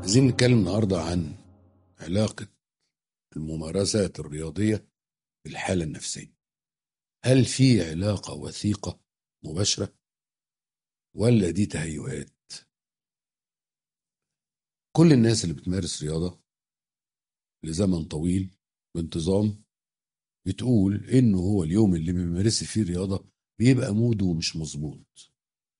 عايزين نتكلم النهارده عن علاقة الممارسات الرياضية بالحالة النفسية. هل في علاقة وثيقة مباشرة ولا دي تهيؤات؟ كل الناس اللي بتمارس رياضة لزمن طويل بانتظام بتقول انه هو اليوم اللي بيمارس فيه رياضة بيبقى موده مش مظبوط.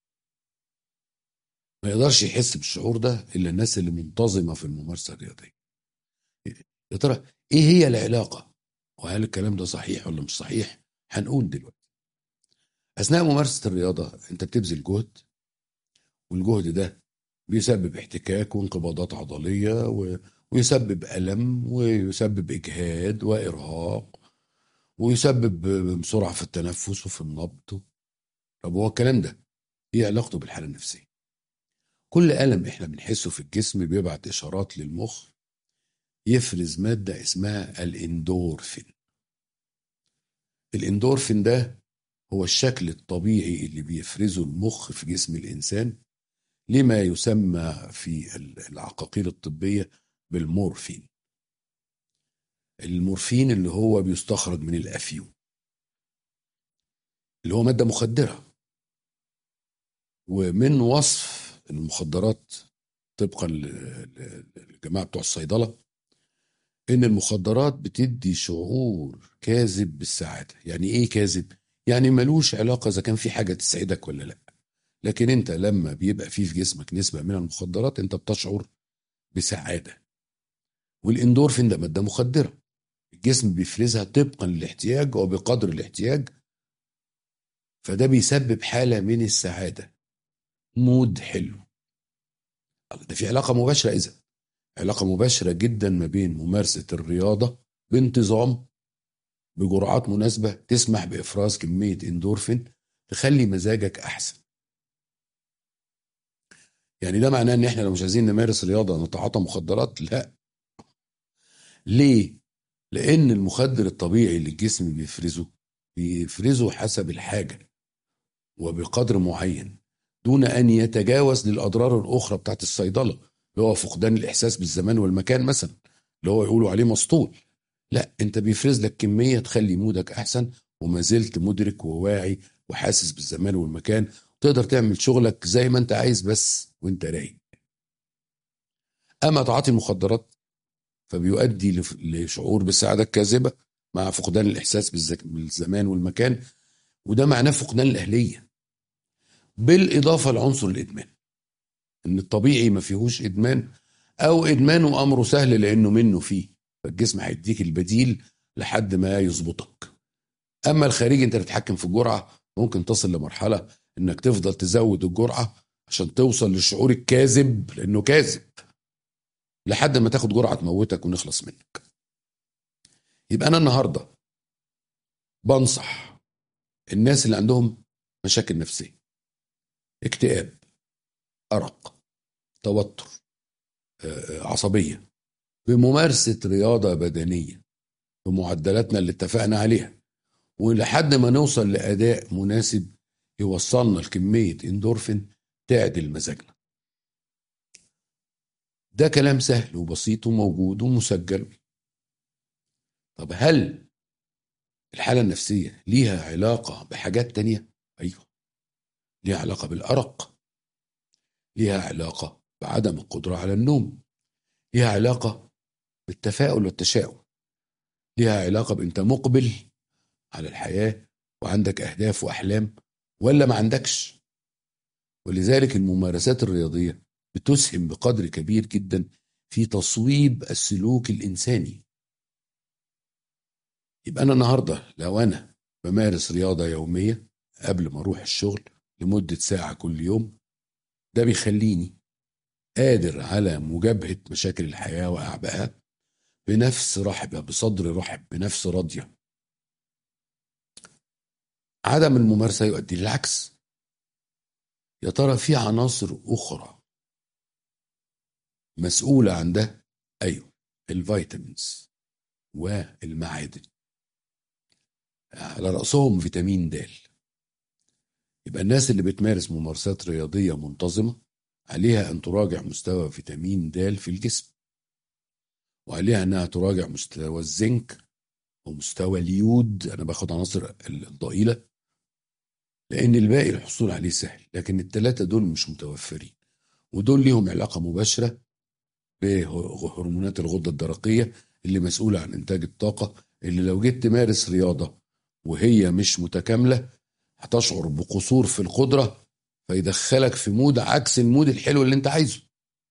ما يقدرش يحس بالشعور ده الا الناس اللي منتظمه في الممارسه الرياضيه. يا ترى ايه هي العلاقه؟ وهل الكلام ده صحيح ولا مش صحيح؟ هنقول دلوقتي. اثناء ممارسه الرياضه انت بتبذل جهد والجهد ده بيسبب احتكاك وانقباضات عضليه و... ويسبب الم ويسبب اجهاد وارهاق ويسبب سرعه في التنفس وفي النبض. طب هو الكلام ده ايه علاقته بالحاله النفسيه؟ كل ألم احنا بنحسه في الجسم بيبعت إشارات للمخ يفرز مادة اسمها الاندورفين الاندورفين ده هو الشكل الطبيعي اللي بيفرزه المخ في جسم الإنسان لما يسمى في العقاقير الطبية بالمورفين المورفين اللي هو بيستخرج من الأفيون اللي هو مادة مخدرة ومن وصف المخدرات طبقا للجماعه بتوع الصيدله ان المخدرات بتدي شعور كاذب بالسعاده يعني ايه كاذب يعني ملوش علاقه اذا كان في حاجه تسعدك ولا لا لكن انت لما بيبقى في في جسمك نسبه من المخدرات انت بتشعر بسعاده والاندورفين ده ماده مخدره الجسم بيفرزها طبقا للاحتياج وبقدر الاحتياج فده بيسبب حاله من السعاده مود حلو ده في علاقة مباشرة إذا علاقة مباشرة جدا ما بين ممارسة الرياضة بانتظام بجرعات مناسبة تسمح بإفراز كمية اندورفين تخلي مزاجك أحسن يعني ده معناه ان احنا لو مش عايزين نمارس رياضة نتعاطى مخدرات لا ليه لان المخدر الطبيعي اللي الجسم بيفرزه بيفرزه حسب الحاجة وبقدر معين دون ان يتجاوز للاضرار الاخرى بتاعت الصيدله اللي هو فقدان الاحساس بالزمان والمكان مثلا اللي هو يقولوا عليه مسطول لا انت بيفرز لك كميه تخلي مودك احسن وما زلت مدرك وواعي وحاسس بالزمان والمكان تقدر تعمل شغلك زي ما انت عايز بس وانت رايق اما تعاطي المخدرات فبيؤدي لشعور بالسعاده الكاذبه مع فقدان الاحساس بالزمان والمكان وده معناه فقدان الاهليه بالاضافه لعنصر الادمان ان الطبيعي ما فيهوش ادمان او ادمانه امره سهل لانه منه فيه فالجسم هيديك البديل لحد ما يظبطك اما الخارجي انت تتحكم في الجرعه ممكن تصل لمرحله انك تفضل تزود الجرعه عشان توصل للشعور الكاذب لانه كاذب لحد ما تاخد جرعه تموتك ونخلص منك يبقى انا النهارده بنصح الناس اللي عندهم مشاكل نفسيه اكتئاب أرق توتر عصبية بممارسة رياضة بدنية بمعدلاتنا اللي اتفقنا عليها ولحد ما نوصل لأداء مناسب يوصلنا لكمية اندورفين تعدل مزاجنا ده كلام سهل وبسيط وموجود ومسجل طب هل الحالة النفسية ليها علاقة بحاجات تانية؟ أيوه ليها علاقة بالأرق ليها علاقة بعدم القدرة على النوم ليها علاقة بالتفاؤل والتشاؤم ليها علاقة بأنت مقبل على الحياة وعندك أهداف وأحلام ولا ما عندكش ولذلك الممارسات الرياضية بتسهم بقدر كبير جدا في تصويب السلوك الإنساني يبقى أنا النهاردة لو أنا بمارس رياضة يومية قبل ما أروح الشغل لمدة ساعة كل يوم ده بيخليني قادر على مجابهة مشاكل الحياة وأعبائها بنفس رحبة بصدر رحب بنفس راضية عدم الممارسة يؤدي للعكس يا ترى في عناصر أخرى مسؤولة عن ده أيوه الفيتامينز والمعادن على رأسهم فيتامين د يبقى الناس اللي بتمارس ممارسات رياضية منتظمة عليها أن تراجع مستوى فيتامين د في الجسم وعليها أنها تراجع مستوى الزنك ومستوى اليود أنا باخد عناصر الضئيلة لأن الباقي الحصول عليه سهل لكن الثلاثة دول مش متوفرين ودول ليهم علاقة مباشرة بهرمونات الغدة الدرقية اللي مسؤولة عن إنتاج الطاقة اللي لو جيت تمارس رياضة وهي مش متكاملة هتشعر بقصور في القدرة فيدخلك في مود عكس المود الحلو اللي انت عايزه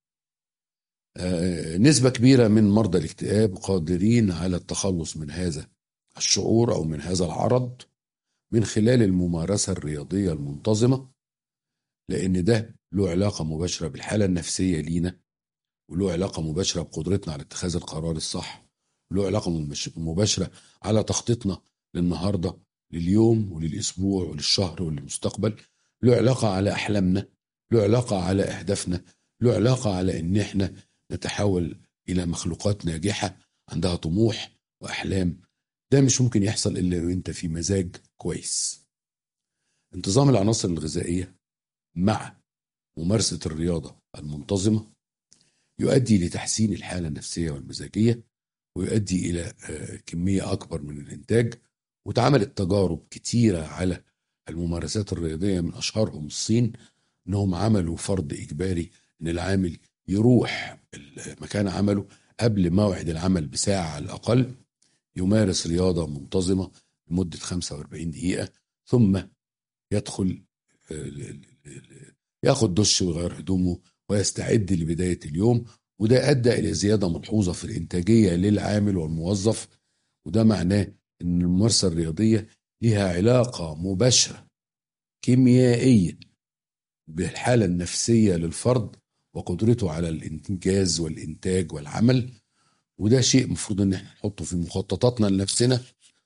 آه، نسبة كبيرة من مرضى الاكتئاب قادرين على التخلص من هذا الشعور أو من هذا العرض من خلال الممارسة الرياضية المنتظمة لأن ده له علاقة مباشرة بالحالة النفسية لينا وله علاقة مباشرة بقدرتنا على اتخاذ القرار الصح له علاقة مباشرة على تخطيطنا للنهاردة لليوم وللأسبوع وللشهر وللمستقبل له علاقة على أحلامنا له علاقة على أهدافنا له علاقة على إن إحنا نتحول إلى مخلوقات ناجحة عندها طموح وأحلام ده مش ممكن يحصل إلا وأنت في مزاج كويس انتظام العناصر الغذائية مع ممارسة الرياضة المنتظمة يؤدي لتحسين الحالة النفسية والمزاجية ويؤدي إلى آه، كمية أكبر من الإنتاج واتعملت تجارب كتيرة على الممارسات الرياضية من أشهرهم الصين إنهم عملوا فرض إجباري إن العامل يروح مكان عمله قبل موعد العمل بساعة على الأقل يمارس رياضة منتظمة لمدة 45 دقيقة ثم يدخل آه، ياخد دش ويغير هدومه ويستعد لبداية اليوم وده أدى إلى زيادة ملحوظة في الإنتاجية للعامل والموظف وده معناه إن الممارسة الرياضية لها علاقة مباشرة كيميائية بالحالة النفسية للفرد وقدرته على الإنجاز والإنتاج والعمل وده شيء المفروض إن احنا نحطه في مخططاتنا لنفسنا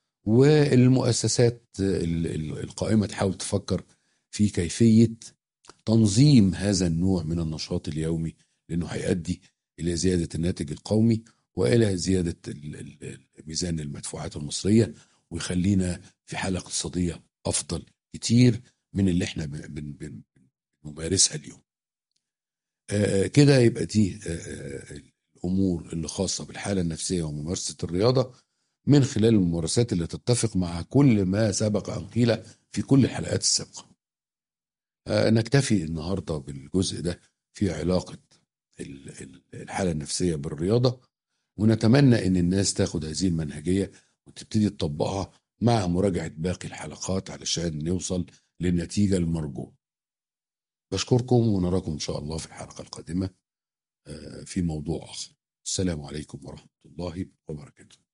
والمؤسسات القائمة تحاول تفكر في كيفية تنظيم هذا النوع من النشاط اليومي لأنه هيؤدي إلى زيادة الناتج القومي وإلى زيادة ميزان المدفوعات المصرية ويخلينا في حالة اقتصادية أفضل كتير من اللي احنا بنمارسها اليوم كده يبقى دي الأمور اللي خاصة بالحالة النفسية وممارسة الرياضة من خلال الممارسات اللي تتفق مع كل ما سبق أن قيل في كل الحلقات السابقة نكتفي النهاردة بالجزء ده في علاقة الحالة النفسية بالرياضة ونتمنى ان الناس تاخد هذه المنهجية وتبتدي تطبقها مع مراجعة باقي الحلقات علشان نوصل للنتيجة المرجوة بشكركم ونراكم إن شاء الله في الحلقة القادمة في موضوع آخر السلام عليكم ورحمة الله وبركاته